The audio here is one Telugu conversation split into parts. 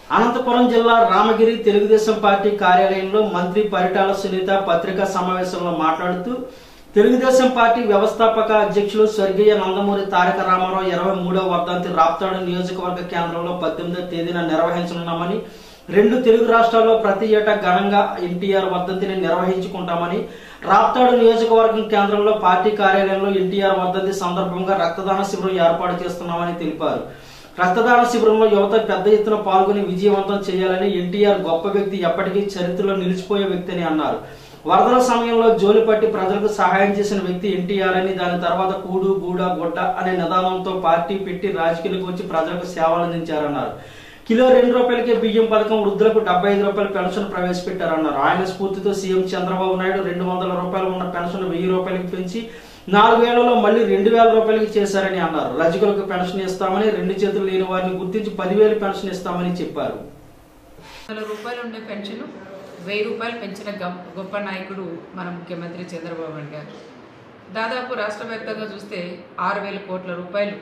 అనంతపురం జిల్లా రామగిరి తెలుగుదేశం పార్టీ కార్యాలయంలో మంత్రి పరిటాల సునీత పత్రికా సమావేశంలో మాట్లాడుతూ తెలుగుదేశం పార్టీ వ్యవస్థాపక అధ్యక్షులు స్వర్గీయ నందమూరి తారక రామారావు ఇరవై మూడవ వర్ధంతి రాప్తాడు నియోజకవర్గ కేంద్రంలో పద్దెనిమిదవ తేదీన నిర్వహించనున్నామని రెండు తెలుగు రాష్ట్రాల్లో ప్రతి ఏటా ఘనంగా ఎన్టీఆర్ వర్ధంతిని నిర్వహించుకుంటామని రాప్తాడు నియోజకవర్గం కేంద్రంలో పార్టీ కార్యాలయంలో ఎన్టీఆర్ వర్ధంతి సందర్భంగా రక్తదాన శిబిరం ఏర్పాటు చేస్తున్నామని తెలిపారు రక్తదాన శిబిరంలో యువత పెద్ద ఎత్తున పాల్గొని విజయవంతం చేయాలని ఎన్టీఆర్ గొప్ప వ్యక్తి ఎప్పటికీ చరిత్రలో నిలిచిపోయే వ్యక్తి అని అన్నారు వరదల సమయంలో జోలిపట్టి ప్రజలకు సహాయం చేసిన వ్యక్తి ఎన్టీఆర్ అని దాని తర్వాత కూడు గూడ గుడ్డ అనే నిదానంతో పార్టీ పెట్టి రాజకీయాలకు వచ్చి ప్రజలకు సేవలు అందించారన్నారు కిలో రెండు రూపాయలకే బియ్యం పథకం వృద్ధులకు డెబ్బై ఐదు రూపాయల పెన్షన్ ప్రవేశపెట్టారన్నారు ఆయన స్ఫూర్తితో సీఎం చంద్రబాబు నాయుడు రెండు వందల రూపాయలు ఉన్న పెన్షన్ వెయ్యి రూపాయలకి పెంచి నాలుగేళ్లలో మళ్ళీ రెండు వేల రూపాయలకి చేశారని అన్నారు రజకులకు పెన్షన్ ఇస్తామని రెండు చేతులు లేని వారిని గుర్తించి పదివేలు పెన్షన్ ఇస్తామని చెప్పారు వందల రూపాయలు ఉండే పెన్షన్ వెయ్యి రూపాయలు పెంచిన గం- గొప్ప నాయకుడు మన ముఖ్యమంత్రి చంద్రబాబు నాయుడు గారు దాదాపు రాష్ట్ర వ్యాప్తంగా చూస్తే ఆరు వేల కోట్ల రూపాయలు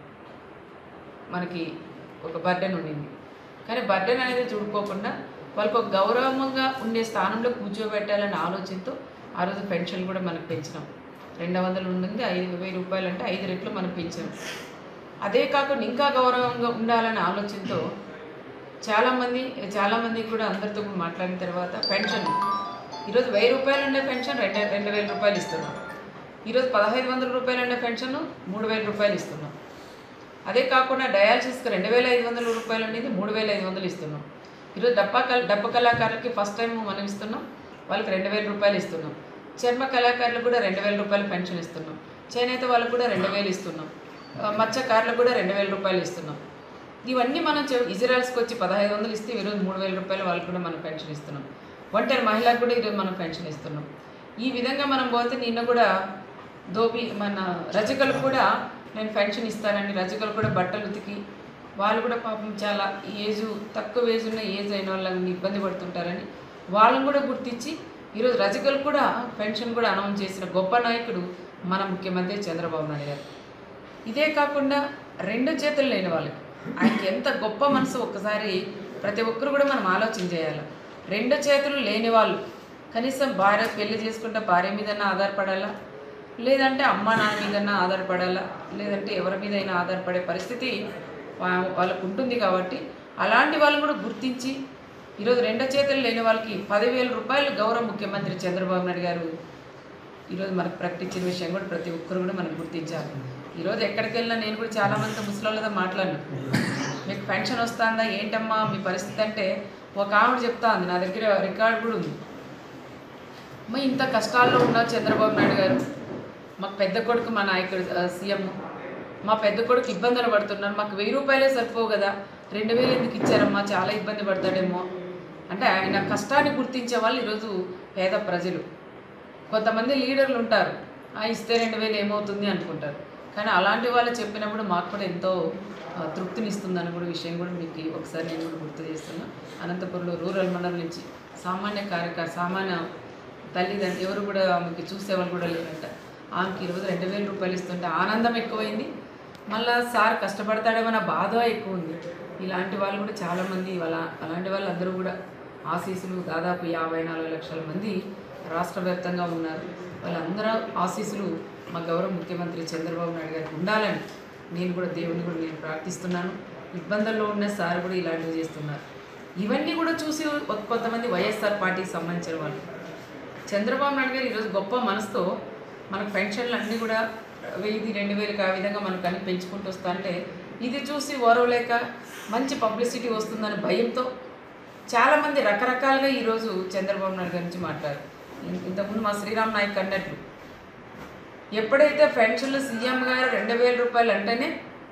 మనకి ఒక బర్డెన్ ఉండింది కానీ బర్డెన్ అనేది చూడుకోకుండా వాళ్ళకు ఒక గౌరవంగా ఉండే స్థానంలో కూర్చోబెట్టాలనే ఆలోచనతో ఆ రోజు పెన్షన్ కూడా మనకు పెంచినాం రెండు వందలు ఉండింది ఐదు వెయ్యి రూపాయలు అంటే ఐదు రెట్లు మనం పెంచాం అదే కాకుండా ఇంకా గౌరవంగా ఉండాలనే ఆలోచనతో చాలామంది చాలామంది కూడా అందరితో కూడా మాట్లాడిన తర్వాత పెన్షన్ ఈరోజు వెయ్యి రూపాయలు ఉండే పెన్షన్ రెండు రెండు వేల రూపాయలు ఇస్తున్నాం ఈరోజు పదహైదు వందల రూపాయలు ఉండే పెన్షన్ మూడు వేల రూపాయలు ఇస్తున్నాం అదే కాకుండా డయాలసిస్కి రెండు వేల ఐదు వందల రూపాయలు ఉండేది మూడు వేల ఐదు వందలు ఇస్తున్నాం ఈరోజు డబ్బా కళ డబ్బ కళాకారులకి ఫస్ట్ టైం మనం ఇస్తున్నాం వాళ్ళకి రెండు వేల రూపాయలు ఇస్తున్నాం చర్మ కళాకారులకు కూడా రెండు వేల రూపాయలు పెన్షన్ ఇస్తున్నాం చేనేత వాళ్ళకు కూడా రెండు వేలు ఇస్తున్నాం ఆ, మత్స్యకారులకు కూడా రెండు వేల రూపాయలు ఇస్తున్నాం ఇవన్నీ మనం చె- ఇజ్రాయల్స్కి వచ్చి పదహైదు వందలు ఇస్తే ఈరోజు మూడు వేల రూపాయలు వాళ్ళకి కూడా మనం పెన్షన్ ఇస్తున్నాం ఒంటరి మహిళలకు కూడా ఈరోజు మనం పెన్షన్ ఇస్తున్నాం ఈ విధంగా మనం పోతే నిన్న కూడా దోబి మన రజకులకు కూడా నేను పెన్షన్ ఇస్తానండి రజకులు కూడా బట్టలు ఉతికి వాళ్ళు కూడా పాపం చాలా ఏజ్ తక్కువ ఏజ్ ఉన్న ఏజ్ అయిన వాళ్ళని ఇబ్బంది పడుతుంటారని వాళ్ళని కూడా గుర్తించి ఈరోజు రజకులు కూడా పెన్షన్ కూడా అనౌన్స్ చేసిన గొప్ప నాయకుడు మన ముఖ్యమంత్రి చంద్రబాబు నాయుడు గారు ఇదే కాకుండా రెండు చేతులు లేని వాళ్ళకి ఆయనకి ఎంత గొప్ప మనసు ఒక్కసారి ప్రతి ఒక్కరు కూడా మనం ఆలోచన చేయాలి రెండు చేతులు లేని వాళ్ళు కనీసం భార్య పెళ్లి చేసుకుంటే భార్య మీదన్నా ఆధారపడాలా లేదంటే అమ్మ నాన్న మీదన్నా ఆధారపడాలా లేదంటే ఎవరి మీదైనా ఆధారపడే పరిస్థితి వా- వాళ్ళకు ఉంటుంది కాబట్టి అలాంటి వాళ్ళని కూడా గుర్తించి ఈరోజు రెండో చేతులు లేని వాళ్ళకి పదివేల రూపాయలు గౌరవ ముఖ్యమంత్రి చంద్రబాబు నాయుడు గారు ఈరోజు మనకు ప్రకటించిన విషయం కూడా ప్రతి ఒక్కరు కూడా మనం గుర్తించాలి ఈరోజు ఎక్కడికి వెళ్ళినా నేను కూడా చాలా మంది ముసలితో మాట్లాడినా మీకు పెన్షన్ వస్తుందా ఏంటమ్మా మీ పరిస్థితి అంటే ఒక ఆవిడ చెప్తా ఉంది నా దగ్గర రికార్డు కూడా ఉంది అమ్మ ఇంత కష్టాల్లో ఉన్న చంద్రబాబు నాయుడు గారు మాకు పెద్ద కొడుకు మా నాయకుడు ఆ, సీఎం మా పెద్ద కొడుకు ఇబ్బందులు పడుతున్నారు మాకు వెయ్యి రూపాయలే సరిపోవు కదా రెండు వేలు ఎందుకు ఇచ్చారమ్మా చాలా ఇబ్బంది పడతాడేమో అంటే ఆయన కష్టాన్ని గుర్తించే వాళ్ళు ఈరోజు పేద ప్రజలు కొంతమంది లీడర్లు ఉంటారు "ఆ, ఇస్తే రెండు వేలు ఏమవుతుంది అనుకుంటారు కానీ అలాంటి వాళ్ళు చెప్పినప్పుడు మాకు కూడా ఎంతో ఆ, తృప్తినిస్తుందని కూడా విషయం కూడా మీకు ఒకసారి నేను కూడా గుర్తు చేస్తున్నా అనంతపురంలో రూరల్ మండలం నుంచి సామాన్య కార్యక సామాన్య తల్లిదండ్రులు ఎవరు కూడా ఆమెకి చూసేవాళ్ళు కూడా లేరంట ఆమెకి ఈరోజు రెండు వేల రూపాయలు ఇస్తుంటే ఆనందం ఎక్కువైంది మళ్ళా సార్ కష్టపడతాడేమన్న బాధ ఎక్కువ ఉంది ఇలాంటి వాళ్ళు కూడా చాలామంది వాళ్ళ అలాంటి వాళ్ళు అందరూ కూడా ఆశీస్సులు దాదాపు యాభై నాలుగు లక్షల మంది రాష్ట్ర వ్యాప్తంగా ఉన్నారు వాళ్ళందరూ ఆశీస్సులు మా గౌరవ ముఖ్యమంత్రి చంద్రబాబు నాయుడు గారికి ఉండాలని నేను కూడా దేవుని కూడా నేను ప్రార్థిస్తున్నాను ఇబ్బందుల్లో ఉన్న సార్ కూడా ఇలాంటివి చేస్తున్నారు ఇవన్నీ కూడా చూసి ఒక- కొంతమంది వైఎస్ఆర్ పార్టీకి సంబంధించిన వాళ్ళు చంద్రబాబు నాయుడు గారు ఈరోజు గొప్ప మనసుతో మనకు పెన్షన్లు అన్నీ కూడా వెయ్యి రెండు వేలకు ఆ విధంగా మనకు అన్ని పెంచుకుంటూ వస్తా అంటే ఇది చూసి ఓరవలేక మంచి పబ్లిసిటీ వస్తుందనే భయంతో చాలామంది రకరకాలుగా ఈరోజు చంద్రబాబు నాయుడు గారి నుంచి మాట్లాడారు ఇన్- ఇంతకుముందు మా శ్రీరామ్ నాయక్ అన్నట్లు ఎప్పుడైతే పెన్షన్లు సీఎం గారు రెండు వేల రూపాయలు అంటేనే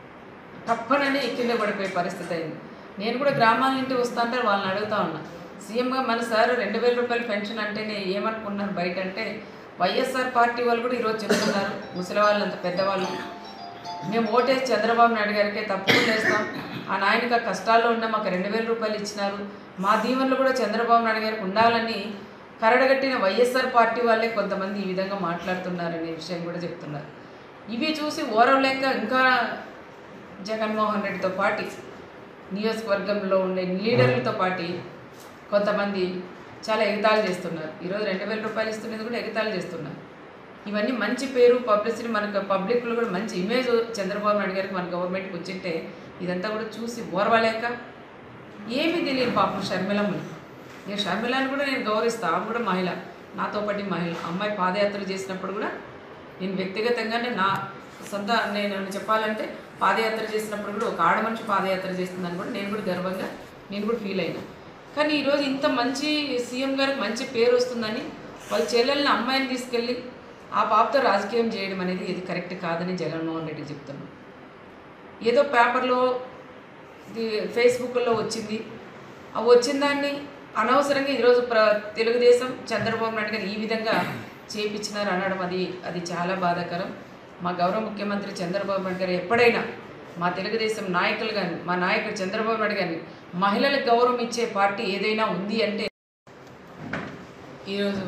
తప్పనని కింద పడిపోయే పరిస్థితి అయింది నేను కూడా గ్రామాల నుండి వస్తా అంటే వాళ్ళని అడుగుతా ఉన్నా సీఎంగా మన సార్ రెండు వేల రూపాయల పెన్షన్ అంటేనే ఏమనుకున్నారు బయట అంటే వైఎస్ఆర్ పార్టీ వాళ్ళు కూడా ఈరోజు చెప్తున్నారు ముసలి వాళ్ళు అంత పెద్దవాళ్ళు మేము ఓటేసి చంద్రబాబు నాయుడు గారికే తప్పకుండా వేస్తాం ఆ నాయనక కష్టాల్లో ఉన్న మాకు రెండు వేల రూపాయలు ఇచ్చినారు మా దీవెనలు కూడా చంద్రబాబు నాయుడు గారికి ఉండాలని కరడగట్టిన వైఎస్ఆర్ పార్టీ వాళ్ళే కొంతమంది ఈ విధంగా మాట్లాడుతున్నారనే విషయం కూడా చెప్తున్నారు ఇవి చూసి ఓరవలేక ఇంకా జగన్మోహన్ రెడ్డితో పాటు నియోజకవర్గంలో ఉండే లీడర్లతో పాటు కొంతమంది చాలా ఎగతాళి చేస్తున్నారు ఈరోజు రెండు వేల రూపాయలు ఇస్తున్నది కూడా ఎగతాళి చేస్తున్నారు ఇవన్నీ మంచి పేరు పబ్లిసిటీ మనకు పబ్లిక్లో కూడా మంచి ఇమేజ్ చంద్రబాబు నాయుడు గారికి మన గవర్నమెంట్కి వచ్చింటే ఇదంతా కూడా చూసి ఓర్వలేక ఏమీ తెలియదు పాపం షర్మిలమ్మని నేను షర్మిలని కూడా నేను గౌరవిస్తాను ఆమె కూడా మహిళ నాతో పాటు మహిళ అమ్మాయి పాదయాత్ర చేసినప్పుడు కూడా నేను వ్యక్తిగతంగానే నా సొంత నేను చెప్పాలంటే పాదయాత్ర చేసినప్పుడు కూడా ఒక ఆడ మనిషి పాదయాత్ర చేస్తుందని కూడా నేను కూడా గర్వంగా నేను కూడా ఫీల్ అయినా కానీ ఈరోజు ఇంత మంచి సీఎం గారికి మంచి పేరు వస్తుందని వాళ్ళ చెల్లెల్ని అమ్మాయిని తీసుకెళ్ళి ఆ పాపతో రాజకీయం చేయడం అనేది ఇది కరెక్ట్ కాదని జగన్మోహన్ రెడ్డి చెప్తున్నాను ఏదో పేపర్లో ఇది ఫేస్బుక్లో వచ్చింది ఆ వచ్చిన దాన్ని అనవసరంగా ఈరోజు ప్ర తెలుగుదేశం చంద్రబాబు నాయుడు గారు ఈ విధంగా చేపించినారు అనడం అది అది చాలా బాధాకరం మా గౌరవ ముఖ్యమంత్రి చంద్రబాబు నాయుడు గారు ఎప్పుడైనా మా తెలుగుదేశం నాయకులు కానీ మా నాయకుడు చంద్రబాబు నాయుడు కానీ మహిళలకు గౌరవం ఇచ్చే పార్టీ ఏదైనా ఉంది అంటే ఈరోజు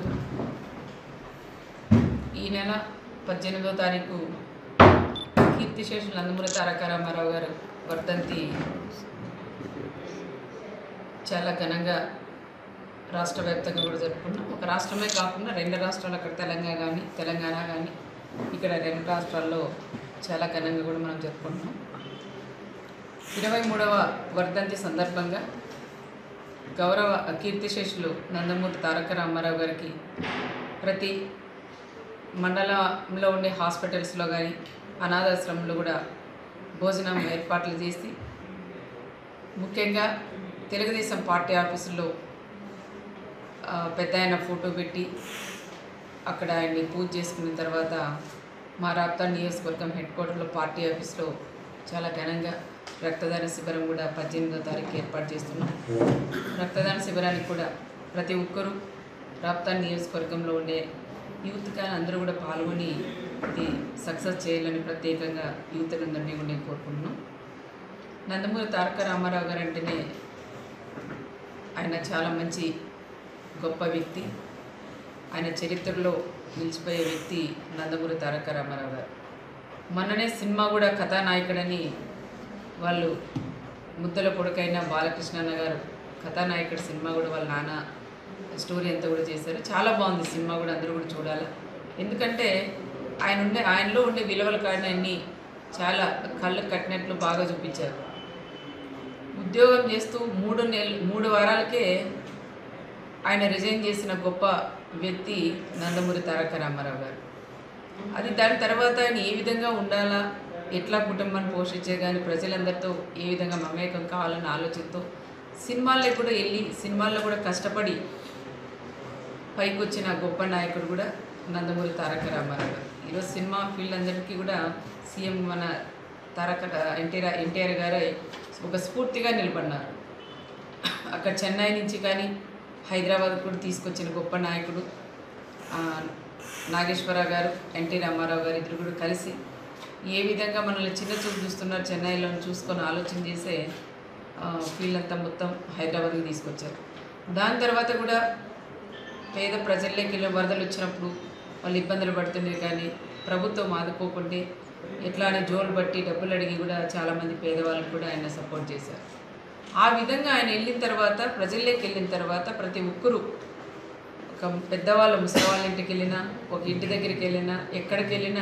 ఈ నెల పద్దెనిమిదో తారీఖు కీర్తిశేషులు నందమూరి తారక రామారావు గారు వర్ధంతి చాలా ఘనంగా రాష్ట్ర వ్యాప్తంగా కూడా జరుపుకున్నాం ఒక రాష్ట్రమే కాకుండా రెండు రాష్ట్రాలు అక్కడ తెలంగాణ కానీ తెలంగాణ కానీ ఇక్కడ రెండు రాష్ట్రాల్లో చాలా ఘనంగా కూడా మనం జరుపుకుంటున్నాం ఇరవై మూడవ వర్ధంతి సందర్భంగా గౌరవ కీర్తిశేషులు నందమూరి తారక రామారావు గారికి ప్రతి మండలంలో ఉండే హాస్పిటల్స్లో కానీ అనాథాశ్రమంలో కూడా భోజనం ఏర్పాట్లు చేసి ముఖ్యంగా తెలుగుదేశం పార్టీ ఆఫీసులో ఆ, పెద్ద ఆయన ఫోటో పెట్టి అక్కడ ఆయన్ని పూజ చేసుకున్న తర్వాత మా రాప్తా నియోజకవర్గం హెడ్ క్వార్టర్లో పార్టీ ఆఫీస్లో చాలా ఘనంగా రక్తదాన శిబిరం కూడా పద్దెనిమిదో తారీఖు ఏర్పాటు చేస్తున్నాం రక్తదాన శిబిరానికి కూడా ప్రతి ఒక్కరూ రాప్తా నియోజకవర్గంలో ఉండే యూత్ కానీ అందరూ కూడా పాల్గొని ఇది సక్సెస్ చేయాలని ప్రత్యేకంగా యూత్ అందరినీ కూడా నేను కోరుకుంటున్నాం నందమూరి తారక రామారావు గారు అంటేనే ఆయన చాలా మంచి గొప్ప వ్యక్తి ఆయన చరిత్రలో నిలిచిపోయే వ్యక్తి నందమూరి తారక రామారావు గారు మొన్ననే సినిమా కూడా కథానాయకుడని వాళ్ళు ముద్దల కొడుకైన బాలకృష్ణన్న గారు కథానాయకుడు సినిమా కూడా వాళ్ళ నాన్న స్టోరీ అంతా కూడా చేశారు చాలా బాగుంది సినిమా కూడా అందరూ కూడా చూడాలి ఎందుకంటే ఆయన ఉండే ఆయనలో ఉండే విలువల కాడిని అన్ని చాలా కళ్ళు కట్టినట్లు బాగా చూపించారు ఉద్యోగం చేస్తూ మూడు నెలలు మూడు వారాలకే ఆయన రిజైన్ చేసిన గొప్ప వ్యక్తి నందమూరి తారక రామారావు గారు అది దాని తర్వాత ఆయన ఏ విధంగా ఉండాలా ఎట్లా కుటుంబాన్ని పోషించే కానీ ప్రజలందరితో ఏ విధంగా మమేకం కావాలన్న ఆలోచనతో సినిమాల్లో కూడా వెళ్ళి సినిమాల్లో కూడా కష్టపడి పైకి వచ్చిన గొప్ప నాయకుడు కూడా నందమూరి తారక రామారావు గారు ఈరోజు సినిమా ఫీల్డ్ అందరికీ కూడా సీఎం మన తారక ఎన్టీఆర్ ఎన్టీఆర్ గారు ఒక స్ఫూర్తిగా నిలబడినారు అక్కడ చెన్నై నుంచి కానీ హైదరాబాద్ కూడా తీసుకొచ్చిన గొప్ప నాయకుడు ఆ, నాగేశ్వరరావు గారు ఎన్టీ రామారావు గారు ఇద్దరు కూడా కలిసి ఏ విధంగా మనల్ని చిన్న చూపు చూస్తున్నారు చెన్నైలో చూసుకొని ఆలోచన చేసే ఫీల్డ్ అంతా మొత్తం హైదరాబాద్కి తీసుకొచ్చారు దాని తర్వాత కూడా పేద ప్రజల్లోకి వెళ్ళి వరదలు వచ్చినప్పుడు వాళ్ళు ఇబ్బందులు పడుతున్నారు కానీ ప్రభుత్వం ఆదుకోకుంటే ఎట్లా అని జోలు బట్టి డబ్బులు అడిగి కూడా చాలామంది పేదవాళ్ళకి కూడా ఆయన సపోర్ట్ చేశారు ఆ విధంగా ఆయన వెళ్ళిన తర్వాత ప్రజల్లోకి వెళ్ళిన తర్వాత ప్రతి ఒక్కరూ ఒక పెద్దవాళ్ళ ముసలివాళ్ళ ఇంటికి వెళ్ళినా ఒక ఇంటి దగ్గరికి వెళ్ళినా ఎక్కడికి వెళ్ళినా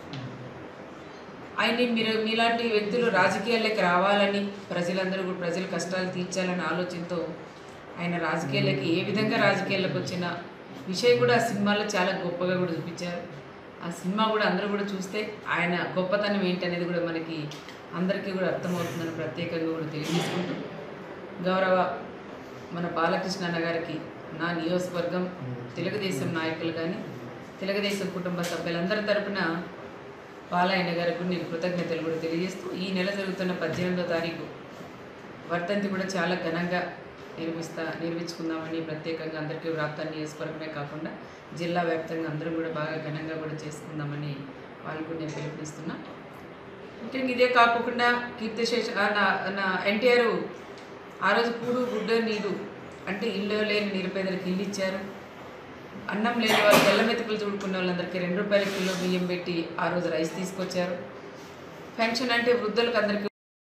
ఆయన్ని మీరు మీలాంటి వ్యక్తులు రాజకీయాల్లోకి రావాలని ప్రజలందరూ కూడా ప్రజల కష్టాలు తీర్చాలనే ఆలోచనతో ఆయన రాజకీయాల్లోకి ఏ విధంగా రాజకీయాల్లోకి వచ్చిన విషయం కూడా ఆ సినిమాలో చాలా గొప్పగా కూడా చూపించారు ఆ సినిమా కూడా అందరూ కూడా చూస్తే ఆయన గొప్పతనం ఏంటనేది కూడా మనకి అందరికీ కూడా అర్థమవుతుందని ప్రత్యేకంగా కూడా తెలియజేసుకుంటూ గౌరవ మన బాలకృష్ణ అన్న గారికి నా నియోజకవర్గం తెలుగుదేశం నాయకులు కానీ తెలుగుదేశం కుటుంబ సభ్యులందరి తరపున బాలయ్య గారికి నేను కృతజ్ఞతలు కూడా తెలియజేస్తూ ఈ నెల జరుగుతున్న పద్దెనిమిదో తారీఖు వర్ధంతి కూడా చాలా ఘనంగా నిర్మిస్తా నిర్మించుకుందామని ప్రత్యేకంగా అందరికీ వ్రాప్త నియోజకవర్గమే కాకుండా జిల్లా వ్యాప్తంగా అందరూ కూడా బాగా ఘనంగా కూడా చేసుకుందామని వాళ్ళు కూడా నేను పిలుపునిస్తున్నా ముఖ్యంగా ఇదే కాకుండా కీర్తిశేష ఆ నా నా ఎన్టీఆర్ ఆ రోజు కూడు గుడ్డ నీరు అంటే ఇల్లు లేని నిరుపేదలకు ఇల్లు ఇచ్చారు అన్నం లేని వాళ్ళు తెల్ల మెతుకులు చూడుకున్న వాళ్ళందరికీ రెండు రూపాయల కిలో బియ్యం పెట్టి ఆ రోజు రైస్ తీసుకొచ్చారు పెన్షన్ అంటే వృద్ధులకు అందరికీ